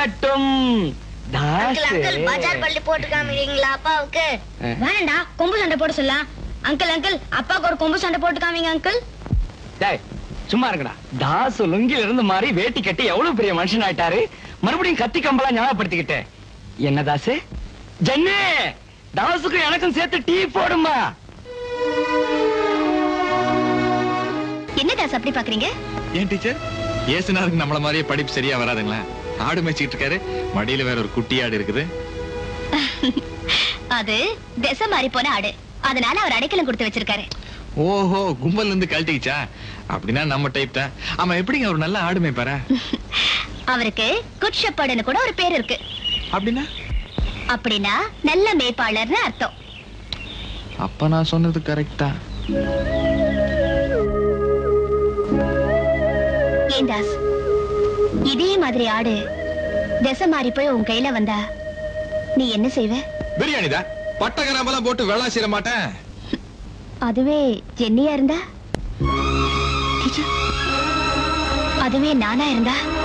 இருக்கட்டும் uncle uncle தாசு பஜார் பள்ளி போட்டு காமிக்கிறீங்களா அப்பாவுக்கு வேணாண்டா கொம்பு சண்டை போட சொல்லலாம் அங்கிள் அங்கிள் அப்பாவுக்கு ஒரு கொம்பு சண்டை போட்டு காமிங்க அங்கிள் டேய் சும்மா இருக்கடா தாசு லுங்கில இருந்து மாறி வேட்டி கட்டி எவ்வளவு பெரிய மனுஷன் ஆயிட்டாரு மறுபடியும் கத்தி கம்பெல்லாம் ஞாபகப்படுத்திக்கிட்டு என்ன தாசு ஜென்னே தாசுக்கும் எனக்கும் சேர்த்து டீ போடுமா என்ன தாஸ் அப்படி பாக்குறீங்க ஏன் டீச்சர் ஏசுனாருக்கு நம்மள மாதிரியே படிப்பு சரியா வராதுங்களா ஆடு மேய்ச்சிட்டு இருக்காரு மடியில வேற ஒரு குட்டி ஆடு இருக்குது அது திசை மாறி போன ஆடு அதனால அவர் அடைக்கலம் கொடுத்து வச்சிருக்காரு ஓஹோ கும்பல்ல இருந்து கழட்டிக்கிச்சா அப்படின்னா நம்ம டைப் தான் ஆமா எப்படிங்க ஒரு நல்ல ஆடு மேய்ப்பாரா அவருக்கு குட் ஷெப்பர்டுன்னு கூட ஒரு பேர் இருக்கு அப்படின்னா அப்படின்னா நல்ல மேய்ப்பாளர்னு அர்த்தம் அப்ப நான் சொன்னது கரெக்டா ஏன் தாஸ் இதே மாதிரி ஆடு திசை மாறி போய் உன் கையில வந்தா நீ என்ன செய்வ பிரியாணி தான் பட்ட கிராம்பெல்லாம் போட்டு வெள்ளா சீர மாட்டேன் அதுவே ஜென்னியா இருந்தா அதுவே நானா இருந்தா